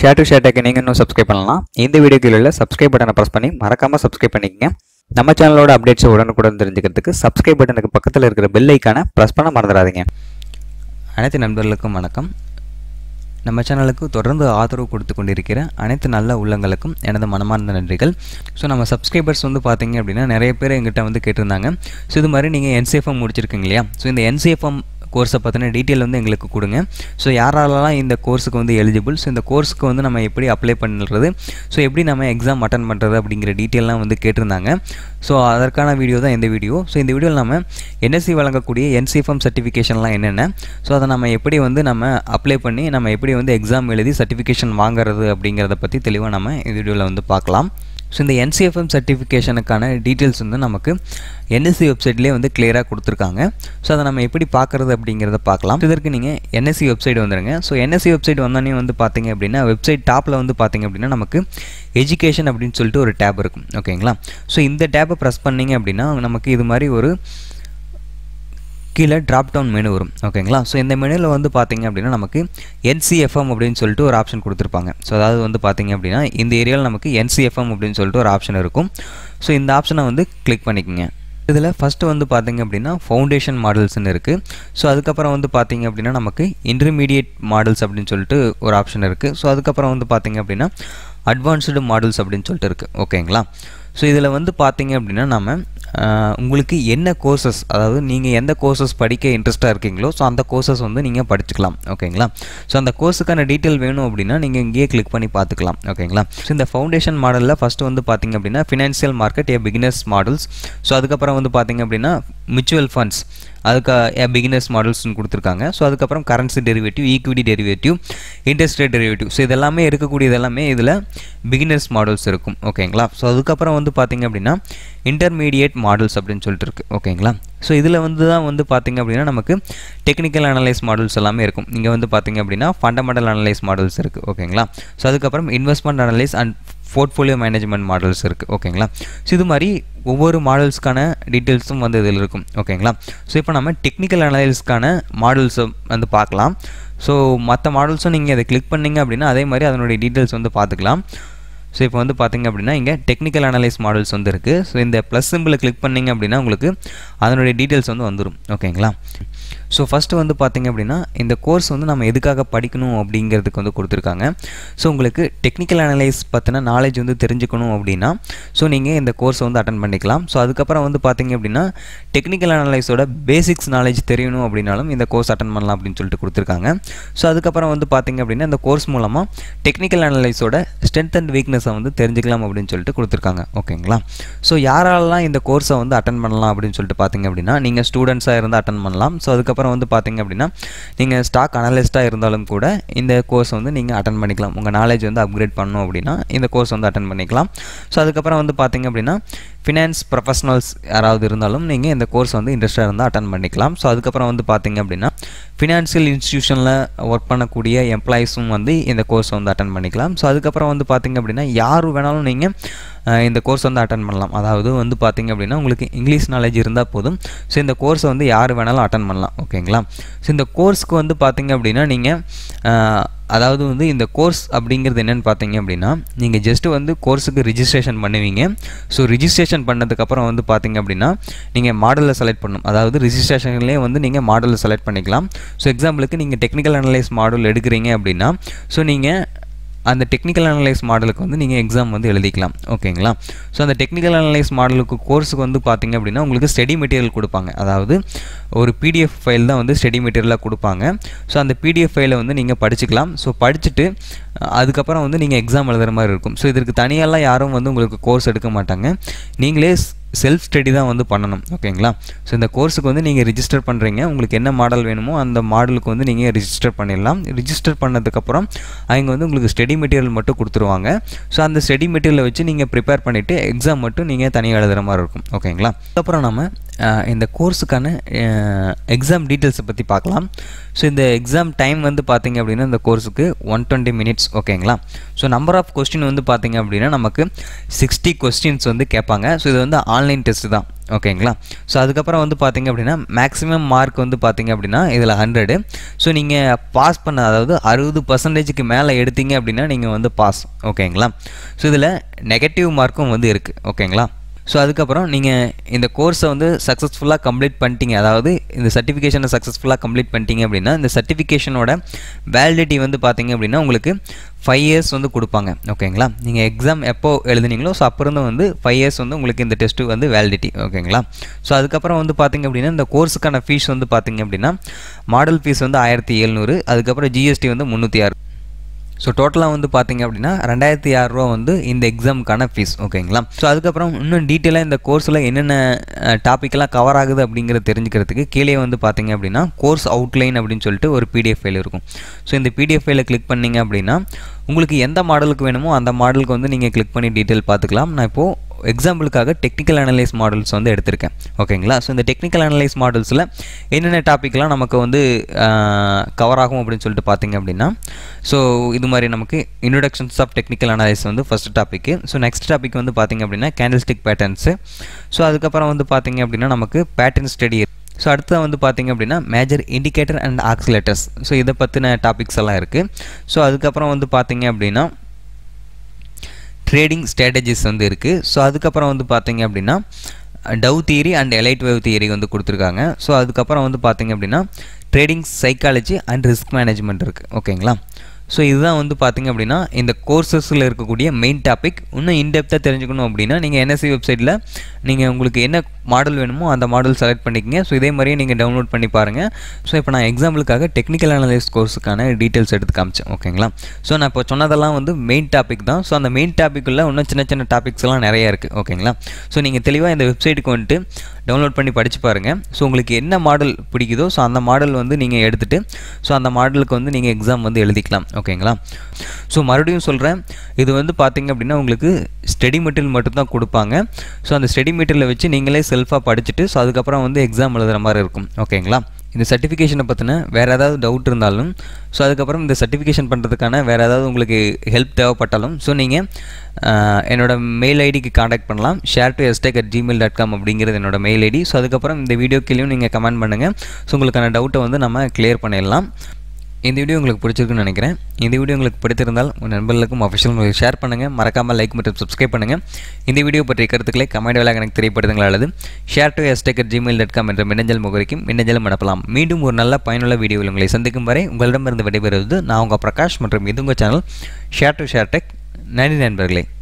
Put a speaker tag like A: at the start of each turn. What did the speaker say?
A: share to share டேக்கை நீங்கள் இன்னும் subscribe பண்ணலாம் இந்த வீடியோ கீழே உள்ள சப்ஸ்கிரைப் பட்டனை ப்ரெஸ் பண்ணி மறக்காமல் சப்ஸ்கிரைப் பண்ணிக்கங்க நம்ம சேனலோட அப்டேட்ஸை உடனுக்குடன் தெரிஞ்சுக்கிறதுக்கு சப்ஸ்கிரைப் பட்டனுக்கு பக்கத்தில் இருக்கிற பெல் ஐக்கானை ப்ரெஸ் பண்ண மறந்துடாதீங்க அனைத்து நண்பர்களுக்கும் வணக்கம் நம்ம சேனலுக்கு தொடர்ந்து ஆதரவு கொடுத்து கொண்டிருக்கிற அனைத்து நல்ல உள்ளங்களுக்கும் எனது மனமார்ந்த நன்றிகள் ஸோ நம்ம சப்ஸ்கிரைபர்ஸ் வந்து பார்த்தீங்க அப்படின்னா நிறைய பேர் எங்கிட்ட வந்து கேட்டிருந்தாங்க ஸோ இது மாதிரி நீங்கள் என்சிஎஃப்எம் முடிச்சிருக்கீங்க இல்லையா ஸோ இந்த என்சிஎஃப்எம் கோர்ஸை பற்றின டீட்டெயில் வந்து எங்களுக்கு கொடுங்க ஸோ யாராலலாம் இந்த கோர்ஸுக்கு வந்து எலிஜிபிள் ஸோ இந்த கோர்ஸுக்கு வந்து நம்ம எப்படி அப்ளை பண்ணுறது ஸோ எப்படி நம்ம எக்ஸாம் அட்டன் பண்ணுறது அப்படிங்கிற டீட்டெயிலாம் வந்து கேட்டிருந்தாங்க ஸோ அதற்கான வீடியோ தான் இந்த வீடியோ ஸோ இந்த வீடியோவில் நம்ம என்எஸ்சி வழங்கக்கூடிய என்சிஎஃப்எம் சர்டிஃபிகேஷன்லாம் என்னென்ன ஸோ அதை நம்ம எப்படி வந்து நம்ம அப்ளை பண்ணி நம்ம எப்படி வந்து எக்ஸாம் எழுதி சர்டிஃபிகேஷன் வாங்குறது அப்படிங்கிறத பற்றி தெளிவாக நம்ம இந்த வீடியோவில் வந்து பார்க்கலாம் ஸோ இந்த என்சிஎஃப்எம் சர்டிஃபிகேஷனுக்கான டீட்டெயில்ஸ் வந்து நமக்கு என்எஸ்சி வெப்சைட்லேயே வந்து கிளியராக கொடுத்துருக்காங்க ஸோ அதை நம்ம எப்படி பார்க்குறது அப்படிங்கிறத பார்க்கலாம் இதற்கு நீங்கள் என்எஸ்சி வெப்சைட் வந்துடுங்க ஸோ என்எஸ்சி வெப்சைட் வந்தோடனே வந்து பார்த்தீங்க அப்படின்னா வெப்சைட் டாப்பில் வந்து பார்த்தீங்க அப்படின்னா நமக்கு எஜுகேஷன் அப்படின்னு சொல்லிட்டு ஒரு டேப் இருக்கும் ஓகேங்களா ஸோ இந்த டேப்பை ப்ரெஸ் பண்ணிங்க அப்படின்னா நமக்கு இது மாதிரி ஒரு கீழே ட்ராப் டவுன் மெனு வரும் ஓகேங்களா ஸோ இந்த மெனுவில் வந்து பார்த்தீங்க அப்படின்னா நமக்கு என்சிஎஃப்எம் அப்படின்னு சொல்லிட்டு ஒரு ஆப்ஷன் கொடுத்துருப்பாங்க ஸோ அதாவது வந்து பார்த்தீங்க அப்படின்னா இந்த ஏரியாவில் நமக்கு என்சிஎஃப்எம் அப்படின்னு சொல்லிட்டு ஒரு ஆப்ஷன் இருக்கும் ஸோ இந்த ஆப்ஷனை வந்து கிளிக் பண்ணிக்கோங்க இதில் ஃபஸ்ட்டு வந்து பார்த்தீங்க அப்படின்னா ஃபவுண்டேஷன் மாடல்ஸ்னு இருக்குது ஸோ அதுக்கப்புறம் வந்து பார்த்தீங்க அப்படின்னா நமக்கு இன்டர்மீடியட் மாடல்ஸ் அப்படின்னு சொல்லிட்டு ஒரு ஆப்ஷன் இருக்குது ஸோ அதுக்கப்புறம் வந்து பார்த்தீங்க அப்படின்னா அட்வான்ஸ்டு மாடல்ஸ் அப்படின்னு சொல்லிட்டு இருக்குது ஓகேங்களா ஸோ இதில் வந்து பார்த்தீங்க அப்படின்னா நம்ம உங்களுக்கு என்ன கோர்சஸ் அதாவது நீங்கள் எந்த கோர்சஸ் படிக்க இன்ட்ரெஸ்ட்டாக இருக்கீங்களோ ஸோ அந்த கோர்சஸ் வந்து நீங்கள் படிச்சுக்கலாம் ஓகேங்களா ஸோ அந்த கோர்ஸுக்கான டீட்டெயில் வேணும் அப்படின்னா நீங்கள் இங்கேயே கிளிக் பண்ணி பார்த்துக்கலாம் ஓகேங்களா ஸோ இந்த ஃபவுண்டேஷன் மாடலில் ஃபஸ்ட்டு வந்து பார்த்தீங்க அப்படின்னா financial market a beginners models so அதுக்கப்புறம் வந்து பார்த்தீங்க அப்படின்னா மியூச்சுவல் ஃபண்ட்ஸ் அதுக்கு பிகினர்ஸ் மாடல்ஸ்னு கொடுத்துருக்காங்க ஸோ அதுக்கப்புறம் currency derivative equity derivative interest rate derivative so இதெல்லாமே இருக்கக்கூடியது எல்லாமே இதில் பிகினர்ஸ் மாடல்ஸ் இருக்கும் ஓகேங்களா ஸோ அதுக்கப்புறம் வந்து பார்த்திங்க அப்படின்னா இன்டர்மீடியேட் மாடல்ஸ் அப்படின்னு சொல்லிட்டு இருக்குது ஓகேங்களா ஸோ இதில் வந்து தான் வந்து பார்த்திங்க அப்படின்னா நமக்கு டெக்னிக்கல் அனலைஸ் மாடல்ஸ் எல்லாமே இருக்கும் இங்கே வந்து பார்த்திங்க அப்படின்னா ஃபண்டமெண்டல் அனலைஸ் மாடல்ஸ் இருக்குது ஓகேங்களா ஸோ அதுக்கப்புறம் investment analyse and portfolio management models இருக்குது ஓகேங்களா ஸோ இது மாதிரி ஒவ்வொரு மாடல்ஸ்க்கான டீட்டெயில்ஸும் வந்து இதில் இருக்கும் ஓகேங்களா ஸோ இப்போ நம்ம டெக்னிக்கல் அனலைஸ்க்கான மாடல்ஸை வந்து பார்க்கலாம் ஸோ மற்ற மாடல்ஸும் நீங்கள் அதை கிளிக் பண்ணிங்க அப்படின்னா அதே மாதிரி அதனுடைய டீட்டெயில்ஸ் வந்து பார்த்துக்கலாம் ஸோ இப்போ வந்து பார்த்திங்க அப்படின்னா இங்கே டெக்னிக்கல் அனலைஸ் மாடல்ஸ் வந்து இருக்குது ஸோ இந்த ப்ளஸ் சிம்பிளை கிளிக் பண்ணிங்க அப்படின்னா உங்களுக்கு அதனுடைய டீட்டெயில்ஸ் வந்து வந்துடும் ஓகேங்களா ஸோ ஃபஸ்ட்டு வந்து பார்த்திங்க அப்படின்னா இந்த கோர்ஸ் வந்து நம்ம எதுக்காக படிக்கணும் அப்படிங்கிறதுக்கு வந்து கொடுத்துருக்காங்க ஸோ உங்களுக்கு டெக்னிக்கல் அனலைஸ் பற்றின நாலேஜ் வந்து தெரிஞ்சுக்கணும் அப்படின்னா ஸோ நீங்கள் இந்த கோர்ஸை வந்து அட்டன் பண்ணிக்கலாம் ஸோ அதுக்கப்புறம் வந்து பார்த்திங்க அப்படின்னா டெக்னிக்கல் அனலைஸோட பேசிக்ஸ் நாலேஜ் தெரியணும் அப்படின்னாலும் இந்த கோர்ஸ் அட்டன் பண்ணலாம் அப்படின்னு சொல்லிட்டு கொடுத்துருக்காங்க ஸோ அதுக்கப்புறம் வந்து பார்த்திங்க அப்படின்னா இந்த கோர்ஸ் மூலமாக டெக்னிக்கல் அனலைஸோட ஸ்ட்ரென்த் அண்ட் வீக்னஸை வந்து தெரிஞ்சுக்கலாம் அப்படின்னு சொல்லிட்டு கொடுத்துருக்காங்க ஓகேங்களா ஸோ யாரெல்லாம் இந்த கோர்ஸை வந்து அட்டன் பண்ணலாம் அப்படின்னு சொல்லிட்டு பார்த்திங்க அப்படின்னா நீங்கள் ஸ்டூடெண்ட்ஸாக இருந்து அட்டன் பண்ணலாம் ஸோ அதுக்கப்புறம் வந்து பார்த்திங்க அப்படின்னா நீங்கள் ஸ்டாக் அனலிஸ்ட்டாக இருந்தாலும் கூட இந்த கோர்ஸ் வந்து நீங்கள் அட்டன் பண்ணிக்கலாம் உங்கள் நாலேஜ் வந்து அப்கிரேட் பண்ணணும் அப்படின்னா இந்த கோர்ஸ் வந்து அட்டன் பண்ணிக்கலாம் ஸோ அதுக்கப்புறம் வந்து பார்த்திங்க அப்படின்னா ஃபினான்ஸ் ப்ரொஃபஷனல்ஸ் யாராவது இருந்தாலும் நீங்கள் இந்த கோர்ஸ் வந்து இன்ட்ரெஸ்ட்டாக இருந்தால் அட்டன் பண்ணிக்கலாம் ஸோ அதுக்கப்புறம் வந்து பார்த்திங்க அப்படின்னா ஃபினான்ஷியல் இன்ஸ்டியூஷனில் ஒர்க் பண்ணக்கூடிய எம்ப்ளாயிஸும் வந்து இந்த கோர்ஸ் வந்து அட்டன் பண்ணிக்கலாம் ஸோ அதுக்கப்புறம் வந்து பார்த்திங்க அப்படின்னா யார் வேணாலும் நீங்கள் இந்த கோர்ஸ் வந்து அட்டன் பண்ணலாம் அதாவது வந்து பார்த்திங்க அப்படின்னா உங்களுக்கு இங்கிலீஷ் நாலேஜ் இருந்தால் போதும் ஸோ இந்த கோர்ஸை வந்து யார் வேணாலும் அட்டன் பண்ணலாம் ஓகேங்களா ஸோ இந்த கோர்ஸ்க்கு வந்து பார்த்திங்க அப்படின்னா நீங்கள் அதாவது வந்து இந்த கோர்ஸ் அப்படிங்கிறது என்னென்னு பார்த்தீங்க அப்படின்னா நீங்கள் ஜஸ்ட்டு வந்து கோர்ஸுக்கு ரிஜிஸ்ட்ரேஷன் பண்ணுவீங்க ஸோ ரிஜிஸ்ட்ரேஷன் பண்ணதுக்கப்புறம் வந்து பார்த்தீங்க அப்படின்னா நீங்கள் மாடலில் செலக்ட் பண்ணணும் அதாவது ரிஜிஸ்ட்ரேஷன்லேயே வந்து நீங்கள் மாடலில் செலக்ட் பண்ணிக்கலாம் ஸோ எக்ஸாம்பிளுக்கு நீங்கள் டெக்னிக்கல் அனலைஸ் மாடல் எடுக்கிறீங்க அப்படின்னா ஸோ நீங்கள் அந்த டெக்னிக்கல் அனலைஸ் மாடலுக்கு வந்து நீங்கள் எக்ஸாம் வந்து எழுதிக்கலாம் ஓகேங்களா ஸோ அந்த டெக்னிக்கல் அனலைஸ் மாடலுக்கு கோர்ஸுக்கு வந்து பார்த்திங்க அப்படின்னா உங்களுக்கு ஸ்டடி மெட்டீரியல் கொடுப்பாங்க அதாவது ஒரு பிடிஎஃப் ஃபைல் தான் வந்து ஸ்டடி மெட்டீரியலாக கொடுப்பாங்க ஸோ அந்த பிடிஎஃப் ஃபைலை வந்து நீங்கள் படிச்சுக்கலாம் ஸோ படிச்சுட்டு அதுக்கப்புறம் வந்து நீங்கள் எக்ஸாம் எழுதுகிற மாதிரி இருக்கும் ஸோ இதற்கு தனியாலாம் யாரும் வந்து உங்களுக்கு கோர்ஸ் எடுக்க மாட்டாங்க நீங்களே செல்ஃப் ஸ்டடி தான் வந்து பண்ணணும் ஓகேங்களா ஸோ இந்த கோர்ஸுக்கு வந்து நீங்கள் ரிஜிஸ்டர் பண்ணுறீங்க உங்களுக்கு என்ன மாடல் வேணுமோ அந்த மாடலுக்கு வந்து நீங்கள் ரிஜிஸ்டர் பண்ணிடலாம் ரிஜிஸ்டர் பண்ணதுக்கப்புறம் அவங்க வந்து உங்களுக்கு ஸ்டடி மெட்டீரியல் மட்டும் கொடுத்துருவாங்க ஸோ அந்த ஸ்டடி மெட்டீரியலை வச்சு நீங்கள் ப்ரிப்பேர் பண்ணிவிட்டு எக்ஸாம் மட்டும் நீங்கள் தனியாக எழுதுகிற மாதிரி இருக்கும் ஓகேங்களா அப்புறம் நம்ம இந்த கோர்ஸுக்கான எக்ஸாம் டீட்டெயில்ஸை பற்றி பார்க்கலாம் ஸோ இந்த எக்ஸாம் டைம் வந்து பார்த்தீங்க அப்படின்னா இந்த கோர்ஸுக்கு ஒன் டுவெண்ட்டி மினிட்ஸ் ஓகேங்களா ஸோ நம்பர் ஆஃப் கொஸ்டின் வந்து பார்த்தீங்க அப்படின்னா நமக்கு சிக்ஸ்டி கொஸ்டின்ஸ் வந்து கேட்பாங்க ஸோ இது வந்து ஆன்லைன் டெஸ்ட் தான் ஓகேங்களா ஸோ அதுக்கப்புறம் வந்து பார்த்தீங்க அப்படின்னா மேக்ஸிமம் மார்க் வந்து பார்த்தீங்க அப்படின்னா இதில் ஹண்ட்ரடு ஸோ நீங்கள் பாஸ் பண்ண அதாவது அறுபது பர்சன்டேஜுக்கு மேலே எடுத்தீங்க அப்படின்னா நீங்கள் வந்து பாஸ் ஓகேங்களா ஸோ இதில் நெகட்டிவ் மார்க்கும் வந்து இருக்குது ஓகேங்களா ஸோ அதுக்கப்புறம் நீங்கள் இந்த கோர்ஸை வந்து சக்ஸஸ்ஃபுல்லாக கம்ப்ளீட் பண்ணிட்டீங்க அதாவது இந்த சர்டிஃபிகேஷனை சக்ஸஸ்ஃபுல்லாக கம்ப்ளீட் பண்ணிட்டீங்க அப்படின்னா இந்த சர்டிஃபிகேஷனோட வேலிடிட்டி வந்து பார்த்தீங்க அப்படின்னா உங்களுக்கு ஃபைவ் இயர்ஸ் வந்து கொடுப்பாங்க ஓகேங்களா நீங்கள் எக்ஸாம் எப்போ எழுதுனீங்களோ ஸோ அப்புறம் வந்து ஃபைவ் இயர்ஸ் வந்து உங்களுக்கு இந்த டெஸ்ட்டு வந்து வேலிடிட்டி ஓகேங்களா ஸோ அதுக்கப்புறம் வந்து பார்த்தீங்க அப்படின்னா இந்த கோர்ஸுக்கான ஃபீஸ் வந்து பார்த்தீங்க அப்படின்னா மாடல் ஃபீஸ் வந்து ஆயிரத்தி எழுநூறு அதுக்கப்புறம் ஜிஎஸ்டி வந்து முந்நூற்றி ஆறு ஸோ டோட்டலாக வந்து பார்த்தீங்க அப்படின்னா ரெண்டாயிரத்தி ஆறுரூவா வந்து இந்த எக்ஸாமுக்கான ஃபீஸ் ஓகேங்களா ஸோ அதுக்கப்புறம் இன்னும் டீட்டெயிலாக இந்த கோர்ஸில் என்னென்ன டாப்பிக்கெல்லாம் கவர் ஆகுது அப்படிங்கிறத தெரிஞ்சுக்கிறதுக்கு கீழே வந்து பார்த்தீங்க அப்படின்னா கோர்ஸ் அவுட்லைன் அப்படின்னு சொல்லிட்டு ஒரு பிடிஎஃப் ஃபைல் இருக்கும் ஸோ இந்த பிடிஎஃப் ஃபைலை கிளிக் பண்ணிங்க அப்படின்னா உங்களுக்கு எந்த மாடலுக்கு வேணுமோ அந்த மாடலுக்கு வந்து நீங்கள் கிளிக் பண்ணி டீட்டெயில் பார்த்துக்கலாம் நான் இப்போது எக்ஸாம்பிளுக்காக டெக்னிக்கல் அனலைஸ் மாடல்ஸ் வந்து எடுத்திருக்கேன் ஓகேங்களா ஸோ இந்த டெக்னிக்கல் அனலைஸ் மாடல்ஸில் என்னென்ன டாப்பிக்லாம் நமக்கு வந்து கவர் ஆகும் அப்படின்னு சொல்லிட்டு பார்த்தீங்க அப்படின்னா ஸோ இது மாதிரி நமக்கு இன்ட்ரொடக்ஷன்ஸ் ஆஃப் டெக்னிக்கல் அனலைஸ் வந்து first topic so next topic வந்து பார்த்தீங்க அப்படின்னா கேண்டில்ஸ்டிக் பேட்டர்ன்ஸு ஸோ அதுக்கப்புறம் வந்து பார்த்தீங்க அப்படின்னா நமக்கு பேட்டர்ன் ஸ்டடி ஸோ அடுத்தது வந்து பார்த்தீங்க அப்படின்னா major indicator and oscillators so இதை பற்றின டாபிக்ஸ் எல்லாம் இருக்குது ஸோ அதுக்கப்புறம் வந்து பார்த்தீங்க அப்படின்னா ட்ரேடிங் ஸ்ட்ராட்டஜிஸ் வந்து இருக்குது ஸோ அதுக்கப்புறம் வந்து பார்த்தீங்க அப்படின்னா Dow theory and Elliott wave theory வந்து கொடுத்துருக்காங்க ஸோ அதுக்கப்புறம் வந்து பார்த்தீங்க அப்படின்னா trading psychology and risk management இருக்குது ஓகேங்களா ஸோ இதுதான் வந்து பார்த்தீங்க அப்படின்னா இந்த கோர்சஸில் இருக்கக்கூடிய மெயின் டாபிக் இன்னும் இன்டெப்த்தாக தெரிஞ்சுக்கணும் அப்படின்னா நீங்கள் என்எஸ்சி வெப்சைட்டில் நீங்கள் உங்களுக்கு என்ன மாடல் வேணுமோ அந்த மாடல் செலக்ட் பண்ணிக்கங்க ஸோ இதே மாதிரியே நீங்கள் டவுன்லோட் பண்ணி பாருங்கள் ஸோ இப்போ நான் எக்ஸாம்பிளுக்காக டெக்னிக்கல் அனலைஸ் கோர்ஸுக்கான டீட்டெயில்ஸ் எடுத்து காமிச்சேன் ஓகேங்களா ஸோ நான் இப்போ சொன்னதெல்லாம் வந்து மெயின் டாபிக் தான் ஸோ அந்த மெயின் டாப்பிக்குள்ளே இன்னும் சின்ன சின்ன டாபிக்ஸ் எல்லாம் நிறைய இருக்குது ஓகேங்களா ஸோ நீங்கள் தெளிவாக இந்த வெப்சைட்டுக்கு வந்துட்டு டவுன்லோட் பண்ணி படித்து பாருங்கள் ஸோ உங்களுக்கு என்ன மாடல் பிடிக்குதோ ஸோ அந்த மாடல் வந்து நீங்கள் எடுத்துகிட்டு ஸோ அந்த மாடலுக்கு வந்து நீங்கள் எக்ஸாம் வந்து எழுதிக்கலாம் ஓகேங்களா ஸோ மறுபடியும் சொல்கிறேன் இது வந்து பார்த்தீங்க அப்படின்னா உங்களுக்கு ஸ்டடி மெட்டீரியல் மட்டும்தான் கொடுப்பாங்க ஸோ அந்த ஸ்டடி மெட்டீரியலை வச்சு நீங்களே செல்ஃபாக படிச்சுட்டு ஸோ அதுக்கப்புறம் வந்து எக்ஸாம் எழுதுகிற மாதிரி இருக்கும் ஓகேங்களா இந்த சர்டிஃபிகேஷனை பற்றின வேறு ஏதாவது டவுட் இருந்தாலும் ஸோ அதுக்கப்புறம் இந்த சர்டிஃபிகேஷன் பண்ணுறதுக்கான வேறு ஏதாவது உங்களுக்கு ஹெல்ப் தேவைப்பட்டாலும் ஸோ நீங்கள் என்னோடய மெயில் ஐடிக்கு காண்டாக்ட் பண்ணலாம் share to S tech at Gmail dot com அப்படிங்கிறது என்னோட மெயில் ஐடி ஸோ அதுக்கப்புறம் இந்த வீடியோ கீழேயும் நீங்கள் கமெண்ட் பண்ணுங்கள் ஸோ உங்களுக்கான டவுட்டை வந்து நம்ம கிளியர் பண்ணிடலாம் இந்த வீடியோ உங்களுக்கு பிடிச்சிருக்குன்னு நினைக்கிறேன் இந்த வீடியோ உங்களுக்கு பிடித்திருந்தால் உங்கள் நண்பர்களுக்கும் அஃபிஷியல் உங்களுக்கு ஷேர் பண்ணுங்கள் மறக்காமல் லைக் மற்றும் சப்ஸ்கிரைப் பண்ணுங்கள் இந்த வீடியோ பற்றிய கருத்துக்களை கமெண்ட் வேலை எனக்கு தெரியப்படுத்துங்கள் அல்லது ஷேர் டு எஸ்டேக்கர் ஜிமெயில் டாட் காம் என்ற மின்னஞ்சல் முகவரிக்கும் மின்னஞ்சலும் அனுப்பலாம் மீண்டும் ஒரு நல்ல பயனுள்ள வீடியோவில் உங்களை சந்திக்கும் வரை உங்களிடமிருந்து விடைபெறுவது நான் உங்கள் பிரகாஷ் மற்றும் இது உங்கள் channel share to share tech நன்றி நண்பர்களே